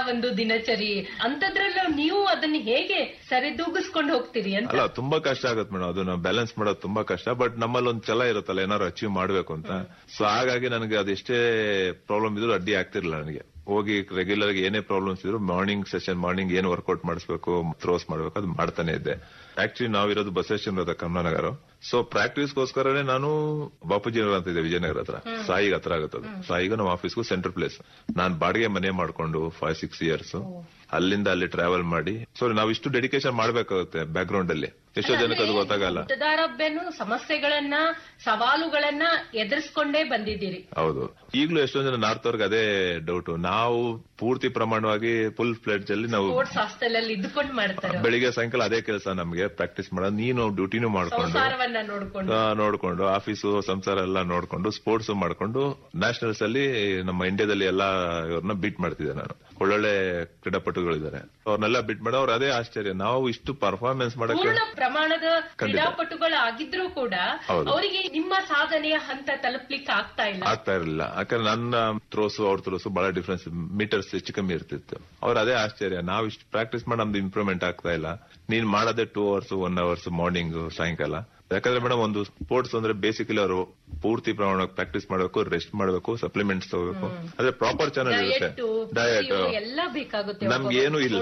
ಒಂದು ದಿನಚರಿ ಅಂತದ್ರಲ್ಲೂ ನೀವು ಅದನ್ನ ಹೇಗೆ ಸರಿದೂಗಿಸ್ಕೊಂಡು ಹೋಗ್ತೀರಿ ಅಂತ ಅಲ್ಲ ತುಂಬಾ ಕಷ್ಟ ಆಗುತ್ತೆ ಮೇಡಮ್ ಅದು ನಾವು ಬ್ಯಾಲೆನ್ಸ್ ಮಾಡೋದು ತುಂಬಾ ಕಷ್ಟ ಬಟ್ ನಮ್ಮಲ್ಲಿ ಒಂದು ಛಲ ಇರುತ್ತಲ್ಲ ಏನಾದ್ರು ಅಚೀವ್ ಮಾಡ್ಬೇಕು ಅಂತ ಸೊ ಹಾಗಾಗಿ ನನಗೆ ಅದೆಷ್ಟೇ ಪ್ರಾಬ್ಲಮ್ ಇದ್ರು ಅಡ್ಡಿ ಆಗ್ತಿರ್ಲಿಲ್ಲ ನನಗೆ ಹೋಗಿ ರೆಗ್ಯುಲರ್ ಆಗಿ ಏನೇ ಪ್ರಾಬ್ಲಮ್ಸ್ ಇದ್ರು ಮಾರ್ನಿಂಗ್ ಸೆಷನ್ ಮಾರ್ನಿಂಗ್ ಏನು ವರ್ಕೌಟ್ ಮಾಡಿಸ್ಬೇಕು ಥ್ರೋಸ್ ಮಾಡ್ಬೇಕು ಅದು ಮಾಡ್ತಾನೆ ಇದ್ದೆ ಆಕ್ಚುಲಿ ನಾವಿರೋದು ಬಸವೇಶ್ವರ ಇರೋದು ಕಮಲಾನಗರ ಸೊ ಪ್ರಾಕ್ಟೀಸ್ಗೋಸ್ಕರನೇ ನಾನು ಬಾಪೂಜಿ ನಗರ ಅಂತ ಇದೆ ವಿಜಯನಗರ ಹತ್ರ ಸಾಯಿಗೆ ಹತ್ರ ಆಗುತ್ತೆ ಅದು ಸಾಯಿಗೂ ನಮ್ಮ ಆಫೀಸ್ಗೂ ಸೆಂಟ್ರಲ್ ಪ್ಲೇಸ್ ನಾನ್ ಬಾಡಿಗೆ ಮನೆ ಮಾಡ್ಕೊಂಡು ಫೈವ್ ಸಿಕ್ಸ್ ಇಯರ್ಸ್ ಅಲ್ಲಿಂದ ಅಲ್ಲಿ ಟ್ರಾವೆಲ್ ಮಾಡಿ ಸೊ ನಾವು ಇಷ್ಟು ಡೆಡಿಕೇಶನ್ ಮಾಡ್ಬೇಕಾಗುತ್ತೆ ಬ್ಯಾಕ್ ಗ್ರೌಂಡ್ ಅಲ್ಲಿ ಎಷ್ಟೋ ಜನಕ್ಕೆ ಅದು ಗೊತ್ತಾಗಲ್ಲ ಮತದಾರೊಬ್ಬನು ಸಮಸ್ಯೆಗಳನ್ನ ಸವಾಲುಗಳನ್ನ ಎದುರಿಸ್ಕೊಂಡೇ ಬಂದಿದ್ದೀರಿ ಹೌದು ಈಗಲೂ ಎಷ್ಟೊಂದು ಜನ ನಾರ್ತ್ ಅವ್ರಿಗೆ ಅದೇ ಡೌಟ್ ನಾವು ಪೂರ್ತಿ ಪ್ರಮಾಣವಾಗಿ ಫುಲ್ ಫ್ಲೆಡ್ಜ್ ಅಲ್ಲಿ ನಾವು ಸ್ಪೋರ್ಟ್ಸ್ ಹಾಸ್ಟೆಲ್ ಅಲ್ಲಿ ಇದ್ಕೊಂಡು ಮಾಡ್ತಾರೆ ಬೆಳಿಗ್ಗೆ ಸಾಯಂಕಾಲ ಅದೇ ಕೆಲಸ ನಮ್ಗೆ ಪ್ರಾಕ್ಟೀಸ್ ಮಾಡೋದು ನೀನು ಡ್ಯೂಟಿನೂ ಮಾಡ್ಕೊಂಡು ಸಂಸಾರವನ್ನ ನೋಡ್ಕೊಂಡು ಆ, ನೋಡ್ಕೊಂಡು ಆಫೀಸು ಸಂಸಾರ ಎಲ್ಲ ನೋಡ್ಕೊಂಡು ಸ್ಪೋರ್ಟ್ಸ್ ಮಾಡ್ಕೊಂಡು ನ್ಯಾಷನಲ್ಸ್ ಅಲ್ಲಿ ನಮ್ಮ ಇಂಡಿಯಾದಲ್ಲಿ ಎಲ್ಲಾ ಇವ್ರನ್ನ ಬೀಟ್ ಮಾಡ್ತಿದ್ದೆ ನಾನು ಒಳ್ಳೊಳ್ಳೆ ಕ್ರೀಡಾಪಟುಗಳಿದ್ದಾರೆ ಅವ್ರನ್ನೆಲ್ಲ ಬೀಟ್ ಮಾಡಿ ಅವ್ರು ಅದೇ ಆಶ್ಚರ್ಯ ನಾವು ಇಷ್ಟು ಪರ್ಫಾರ್ಮೆನ್ಸ್ ಮಾಡಕ್ಕೆ ಪೂರ್ಣ ಪ್ರಮಾಣದ ಕ್ರೀಡಾಪಟುಗಳಾಗಿದ್ರೂ ಕೂಡ ಹೌದು. ಅವರಿಗೆ ನಿಮ್ಮ ಸಾಧನೆಯ ಹಂತ ತಲುಪ್ಲಿಕ್ಕೆ ಆಗ್ತಾ ಇಲ್ಲ ಆಗ್ತಾ ಇರಲಿಲ್ಲ ಯಾಕಂದ್ರೆ ನನ್ನ ಥ್ರೋಸು ಅವ್ರ ಥ್ರೋಸು ಬಹಳ ಡಿಫ್ರೆನ್ಸ್ ಮೀಟರ್ಸ್ ಹೆಚ್ಚು ಕಮ್ಮಿ ಇರ್ತಿತ್ತು ಅವ್ರ ಅದೇ ಆಶ್ಚರ್ಯ ನಾವು ಇಷ್ಟು ಪ್ರಾಕ್ಟೀಸ್ ಮಾಡಿ ನಮ್ದು ಇಂಪ್ರೂವ್ಮೆಂಟ್ ಆಗ್ತಾ ಇಲ್ಲ ನೀನ್ ಮಾಡೋದೇ two hours one hours morning ಸಾಯಂಕಾಲ ಯಾಕಂದ್ರೆ ಮೇಡಮ್ ಒಂದು ಸ್ಪೋರ್ಟ್ಸ್ ಅಂದ್ರೆ ಬೇಸಿಕಲಿ ಅವರು ಪೂರ್ತಿ ಪ್ರಮಾಣ ಪ್ರಾಕ್ಟೀಸ್ ಮಾಡಬೇಕು ರೆಸ್ಟ್ ಮಾಡಬೇಕು ಸಪ್ಲಿಮೆಂಟ್ಸ್ ತಗೋಬೇಕು ಅಂದ್ರೆ ಪ್ರಾಪರ್ ಚಾನಲ್ ಇರುತ್ತೆ ಡಯಟ್ ಡಯಟ್ ಎಲ್ಲ ಬೇಕಾಗುತ್ತೆ ನಮ್ಗೆ ಏನು ಇಲ್ಲ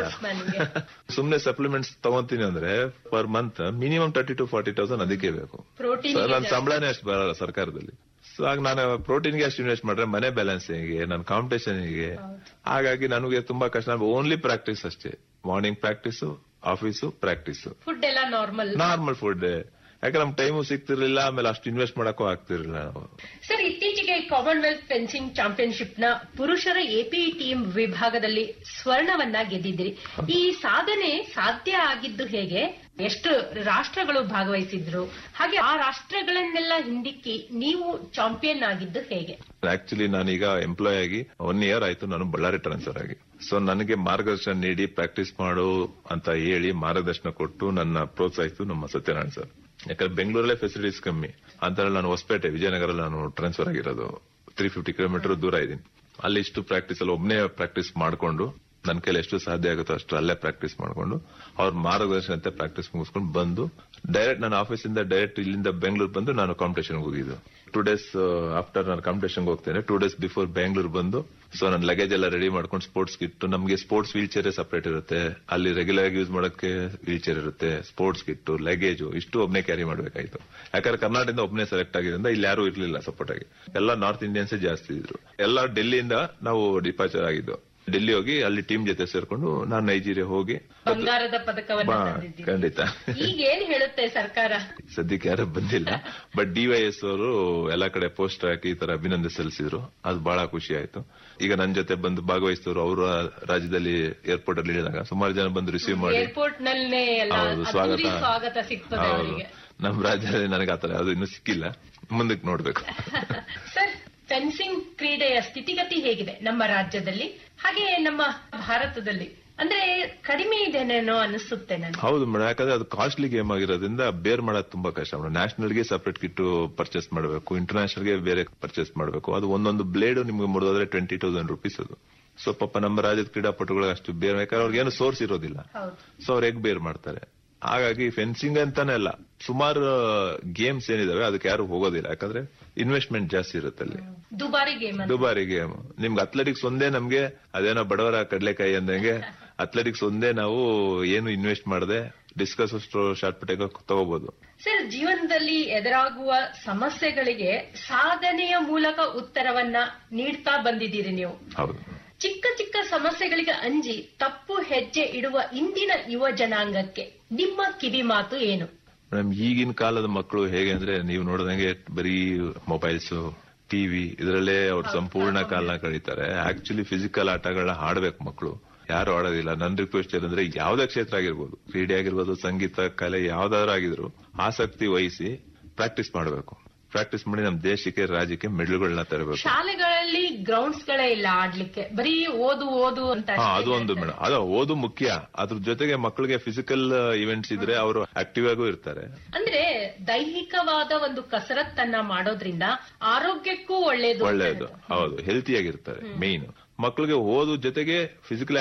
ಸುಮ್ನೆ ಸಪ್ಲಿಮೆಂಟ್ಸ್ ತಗೊಂತೀನಿ ಅಂದ್ರೆ per month minimum thirty to forty thousand ಅದಕ್ಕೆ ಬೇಕು ಪ್ರೋಟೀನ್ ನನ್ನ ಸಂಬಳನೇ ಅಷ್ಟು ಬರಲ್ಲ ಸರ್ಕಾರದಲ್ಲಿ ಸೊ ಆಗ ನಾನು ಪ್ರೋಟೀನ್ಗೆ ಅಷ್ಟು ಇನ್ವೆಸ್ಟ್ ಮಾಡ್ರೆ ಮನೆ ಬ್ಯಾಲೆನ್ಸ್ ಹೇಗೆ ನನ್ನ ಕಾಂಪಿಟೇಷನ್ ಹೇಗೆ ಹಾಗಾಗಿ ನನಗೆ ತುಂಬಾ ಕಷ್ಟ ಓನ್ಲಿ ಪ್ರಾಕ್ಟೀಸ್ ಅಷ್ಟೇ morning practice office practice food ಎಲ್ಲ ನಾರ್ಮಲ್ ನಾರ್ಮಲ್ ಫುಡ್ ಯಾಕಂದ್ರೆ ನಮ್ ಟೈಮು ಸಿಗ್ತಿರ್ಲಿಲ್ಲ ಆಮೇಲೆ ಅಷ್ಟು ಇನ್ವೆಸ್ಟ್ ಮಾಡಕ್ಕೂ ಆಗ್ತಿರ್ಲಿಲ್ಲ ನಾವು ಸರ್ ಇತ್ತೀಚೆಗೆ ಕಾಮನ್ವೆಲ್ತ್ ಫೆನ್ಸಿಂಗ್ ಚಾಂಪಿಯನ್ಶಿಪ್ ನ ಪುರುಷರ ಎಪಿ ಟೀಮ್ ವಿಭಾಗದಲ್ಲಿ ಸ್ವರ್ಣವನ್ನ ಗೆದ್ದಿದ್ರಿ ಈ ಸಾಧನೆ ಸಾಧ್ಯ ಆಗಿದ್ದು ಹೇಗೆ ಎಷ್ಟು ರಾಷ್ಟ್ರಗಳು ಭಾಗವಹಿಸಿದ್ರು ಹಾಗೆ ಆ ರಾಷ್ಟ್ರಗಳನ್ನೆಲ್ಲ ಹಿಂದಿಕ್ಕಿ ನೀವು ಚಾಂಪಿಯನ್ ಆಗಿದ್ದು ಹೇಗೆ ಆಕ್ಚುಲಿ ನಾನೀಗ ಎಂಪ್ಲಾಯ್ ಆಗಿ ಒನ್ ಇಯರ್ ಆಯ್ತು ನಾನು ಬಳ್ಳಾರಿ ಟ್ರಾನ್ಸ್ಫರ್ ಆಗಿ ಸೊ ನನಗೆ ಮಾರ್ಗದರ್ಶನ ನೀಡಿ ಪ್ರಾಕ್ಟೀಸ್ ಮಾಡು ಅಂತ ಹೇಳಿ ಮಾರ್ಗದರ್ಶನ ಕೊಟ್ಟು ನನ್ನ ಪ್ರೋತ್ಸಾಹಿಸಿತು ನಮ್ಮ ಸತ್ಯನಾರಾಯಣ ಸರ್ ಯಾಕಂದ್ರೆ ಬೆಂಗಳೂರಲ್ಲೇ ಫೆಸಿಲಿಟೀಸ್ ಕಮ್ಮಿ ಅಂತ ನಾನು ಹೊಸಪೇಟೆ ವಿಜಯನಗರ ನಾನು ಟ್ರಾನ್ಸ್ಫರ್ ಆಗಿರೋದು ತ್ರೀ ಫಿಫ್ಟಿ ಕಿಲೋಮೀಟರ್ ದೂರ ಇದ್ದೀನಿ ಅಲ್ಲಿ ಇಷ್ಟು ಪ್ರಾಕ್ಟೀಸ್ ಅಲ್ಲಿ ಒಬ್ಬನೇ ಪ್ರಾಕ್ಟೀಸ್ ಮಾಡ್ಕೊಂಡು ನನ್ನ ಕೈಲಿ ಎಷ್ಟು ಸಾಧ್ಯ ಆಗುತ್ತೋ ಅಷ್ಟು ಅಲ್ಲೇ ಪ್ರಾಕ್ಟೀಸ್ ಮಾಡ್ಕೊಂಡು ಅವ್ರ ಮಾರ್ಗದರ್ಶನ ಅಂತ ಪ್ರಾಕ್ಟೀಸ್ ಮುಗಿಸ್ಕೊಂಡು ಬಂದು ಡೈರೆಕ್ಟ್ ನನ್ನ ಆಫೀಸಿಂದ ಡೈರೆಕ್ಟ್ ಇಲ್ಲಿಂದ ಬೆಂಗಳೂರು ಬಂದು ನಾನು ಕಾಂಪಿಟೇಷನ್ ಹೋಗಿದ್ದು ಟೂ ಡೇಸ್ ಆಫ್ಟರ್ ನಾನು ಕಾಂಪಿಟೇಷನ್ ಹೋಗ್ತೇನೆ ಟೂ ಡೇಸ್ ಬಿಫೋರ್ ಬೆಂಗಳೂರು ಬಂದು ಸೊ ನನ್ನ ಲಗೇಜ್ ಎಲ್ಲ ರೆಡಿ ಮಾಡ್ಕೊಂಡು ಸ್ಪೋರ್ಟ್ಸ್ ಕಿಟ್ ನಮಗೆ ಸ್ಪೋರ್ಟ್ಸ್ ವೀಲ್ ಚೇರ್ ಸಪರೇಟ್ ಇರುತ್ತೆ ಅಲ್ಲಿ ರೆಗ್ಯುಲರ್ ಆಗಿ ಯೂಸ್ ಮಾಡೋಕ್ಕೆ ವೀಲ್ ಚೇರ್ ಇರುತ್ತೆ ಸ್ಪೋರ್ಟ್ಸ್ ಕಿಟ್ ಲಗೇಜ್ ಇಷ್ಟು ಒಬ್ನೇ ಕ್ಯಾರಿ ಮಾಡಬೇಕಾಯ್ತು ಯಾಕಂದ್ರೆ ಕರ್ನಾಟಕದಿಂದ ಒಬ್ನೇ ಸೆಲೆಕ್ಟ್ ಆಗಿದ್ರಿಂದ ಇಲ್ಲಿ ಯಾರು ಇರ್ಲಿಲ್ಲ ಸಪೋರ್ಟ್ ಆಗಿ ಎಲ್ಲ ನಾರ್ತ್ ಇಂಡಿಯನ್ಸ್ ಜಾಸ್ತಿ ಇದ್ರು ಎಲ್ಲ ಡೆಲ್ಲಿಯಿಂದ ನಾವು ಡಿಪಾರ್ಚರ್ ಆಗಿದ್ದು ಡೆಲ್ಲಿ ಹೋಗಿ ಅಲ್ಲಿ ಟೀಮ್ ಜೊತೆ ಸೇರ್ಕೊಂಡು ನಾನು ನೈಜೀರಿಯಾ ಹೋಗಿ ಬಂಗಾರದ ಪದಕವನ್ನ ಬಾ, ತಂದಿದ್ದೀರಿ ಖಂಡಿತ ಈಗ ಏನ್ ಹೇಳುತ್ತೆ ಸರ್ಕಾರ ಸದ್ಯಕ್ಕೆ ಯಾರು ಬಂದಿಲ್ಲ ಬಟ್ ಡಿವೈಎಸ್ ಅವರು ಎಲ್ಲಾ ಕಡೆ ಪೋಸ್ಟರ್ ಹಾಕಿ ಈ ತರ ಅಭಿನಂದನೆ ಸಲ್ಲಿಸಿದ್ರು ಅದು ಬಹಳ ಖುಷಿ ಆಯ್ತು ಈಗ ನನ್ನ ಜೊತೆ ಬಂದು ಭಾಗವಹಿಸಿದವರು ಅವರ ರಾಜ್ಯದಲ್ಲಿ ಏರ್ಪೋರ್ಟ್ ಅಲ್ಲಿ ಇಳಿದಾಗ ಸುಮಾರು ಜನ ಬಂದು ರಿಸೀವ್ ಮಾಡಿ ಏರ್ಪೋರ್ಟ್ ನಲ್ಲೇ ಎಲ್ಲ ಹೌದು, ಅದ್ದೂರಿ ಸ್ವಾಗತ. ಸ್ವಾಗತ ಸಿಗ್ತದೆ ಹೌದು ಅವರಿಗೆ ನಮ್ಮ ರಾಜ್ಯದಲ್ಲಿ ನನಗೆ ಆತರ ಅದು ಇನ್ನೂ ಸಿಕ್ಕಿಲ್ಲ ಮುಂದಕ್ಕೆ ನೋಡ್ಬೇಕು ಸರ್ ಫೆನ್ಸಿಂಗ್ ಕ್ರೀಡೆಯ ಸ್ಥಿತಿಗತಿ ಹೇಗಿದೆ ನಮ್ಮ ರಾಜ್ಯದಲ್ಲಿ ಹಾಗೆ ನಮ್ಮ ಭಾರತದಲ್ಲಿ ಅಂದ್ರೆ ಕಡಿಮೆ ಇದೆನೇನೋ ಅನಿಸುತ್ತೆ ನನಗೆ ಹೌದು ಮೇಡಮ್ ಯಾಕಂದ್ರೆ ಅದು ಕಾಸ್ಟ್ಲಿ ಗೇಮ್ ಆಗಿರೋದ್ರಿಂದ ಬೇರ್ ಮಾಡೋದು ತುಂಬಾ ಕಷ್ಟ ಮೇಡಮ್ ನ್ಯಾಷನಲ್ಗೆ ಸಪರೇಟ್ ಕಿಟ್ ಪರ್ಚೇಸ್ ಮಾಡಬೇಕು ಇಂಟರ್ನ್ಯಾಷನಲ್ಗೆ ಬೇರೆ ಪರ್ಚೇಸ್ ಮಾಡಬೇಕು ಅದು ಒಂದೊಂದು ಬ್ಲೇಡ್ ನಿಮ್ಗೆ ಮುರಿದೋದ್ರೆ ಟ್ವೆಂಟಿ ತೌಸಂಡ್ ರುಪೀಸ್ ಅದು ಸೊ ಪಾಪ ನಮ್ಮ ರಾಜ್ಯದ ಕ್ರೀಡಾಪಟುಗಳಿಗೆ ಅಷ್ಟು ಬೇರೆ ಯಾಕಂದ್ರೆ ಅವ್ರಿಗೆ ಏನು ಸೋರ್ಸ್ ಇರೋದಿಲ್ಲ ಹೌದು ಸೊ ಅವ್ರು ಹೇಗ್ ಬೇರ್ ಮಾಡ್ತಾರೆ ಹಾಗಾಗಿ ಫೆನ್ಸಿಂಗ್ ಅಂತಾನೆ ಅಲ್ಲ ಸುಮಾರು ಗೇಮ್ಸ್ ಏನಿದಾವೆ ಅದಕ್ಕೆ ಯಾರು ಹೋಗೋದಿಲ್ಲ ಯಾಕಂದ್ರೆ ಇನ್ವೆಸ್ಟ್ಮೆಂಟ್ ಜಾಸ್ತಿ ಇರುತ್ತೆ ಅಲ್ಲಿ ದುಬಾರಿ ಗೇಮ್ ಅಂತ ದುಬಾರಿ ಗೇಮ್ ನಿಮ್ಗೆ ಅಥ್ಲೆಟಿಕ್ಸ್ ಒಂದೇ ನಮ್ಗೆ ಅದೇನೋ ಬಡವರ ಕಡ್ಲೆಕಾಯಿ ಅಂದಂಗೆ ಅಥ್ಲೆಟಿಕ್ಸ್ ಒಂದೇ ನಾವು ಏನು ಇನ್ವೆಸ್ಟ್ ಮಾಡದೆ ಡಿಸ್ಕಸ್ ಶಾರ್ಟ್ ಪುಟ್ ತಗೋಬಹುದು ಸರ್ ಜೀವನದಲ್ಲಿ ಎದುರಾಗುವ ಸಮಸ್ಯೆಗಳಿಗೆ ಸಾಧನೆಯ ಮೂಲಕ ಉತ್ತರವನ್ನ ನೀಡ್ತಾ ಬಂದಿದ್ದೀರಿ ನೀವು ಹೌದು ಚಿಕ್ಕ ಚಿಕ್ಕ ಸಮಸ್ಯೆಗಳಿಗೆ ಅಂಜಿ ತಪ್ಪು ಹೆಜ್ಜೆ ಇಡುವ ಇಂದಿನ ಯುವ ಜನಾಂಗಕ್ಕೆ ನಿಮ್ಮ ಕಿವಿ ಮಾತು ಏನು ಮೇಡಮ್ ಈಗಿನ ಕಾಲದ ಮಕ್ಕಳು ಹೇಗೆ ಅಂದ್ರೆ ನೀವು ನೋಡಿದಂಗೆ ಬರೀ ಮೊಬೈಲ್ಸ್ ಟಿವಿ ಇದರಲ್ಲೇ ಅವ್ರು ಸಂಪೂರ್ಣ ಕಾಲನ ಕಳೀತಾರೆ ಆಕ್ಚುಲಿ ಫಿಸಿಕಲ್ ಆಟಗಳನ್ನ ಆಡ್ಬೇಕು ಮಕ್ಕಳು ಯಾರು ಆಡೋದಿಲ್ಲ ನನ್ನ ರಿಕ್ವೆಸ್ಟ್ ಏನಂದ್ರೆ ಯಾವ್ದೇ ಕ್ಷೇತ್ರ ಆಗಿರ್ಬೋದು ಕ್ರೀಡೆ ಆಗಿರ್ಬೋದು ಸಂಗೀತ ಕಲೆ ಯಾವ್ದಾದ್ರು ಆಗಿದ್ರು ಆಸಕ್ತಿ ವಹಿಸಿ ಪ್ರಾಕ್ಟೀಸ್ ಮಾಡಬೇಕು ಪ್ರಾಕ್ಟೀಸ್ ಮಾಡಿ ನಮ್ಮ ದೇಶಕ್ಕೆ ರಾಜ್ಯಕ್ಕೆ ಮೆಡಲ್ಗಳನ್ನ ತರಬೇಕು ಶಾಲೆಗಳಲ್ಲಿ ಗ್ರೌಂಡ್ಸ್ ಗಳೇ ಇಲ್ಲ ಆಡ್ಲಿಕ್ಕೆ ಬರೀ ಓದು ಓದು ಅಂತ ಹಾ ಅಷ್ಟೇ ಅದು ಒಂದು ಮೇಡಮ್ ಅದ ಓದು ಮುಖ್ಯ ಅದ್ರ ಜೊತೆಗೆ ಮಕ್ಕಳಿಗೆ ಫಿಸಿಕಲ್ ಇವೆಂಟ್ಸ್ ಇದ್ರೆ ಅವರು ಆಕ್ಟಿವ್ ಆಗೂ ಇರ್ತಾರೆ ಅಂದ್ರೆ ದೈಹಿಕವಾದ ಒಂದು ಕಸರತ್ತನ್ನ ಮಾಡೋದ್ರಿಂದ ಆರೋಗ್ಯಕ್ಕೂ ಒಳ್ಳೇದು ಅಂತ ಒಳ್ಳೇದು ಹೇಳೋದು. ಹೌದು ಹೆಲ್ತಿ ಆಗಿರ್ತಾರೆ ಮೇನ್ ಮಕ್ಕಳಿಗೆ ಓದು ಜೊತೆಗೆ ಫಿಸಿಕಲ್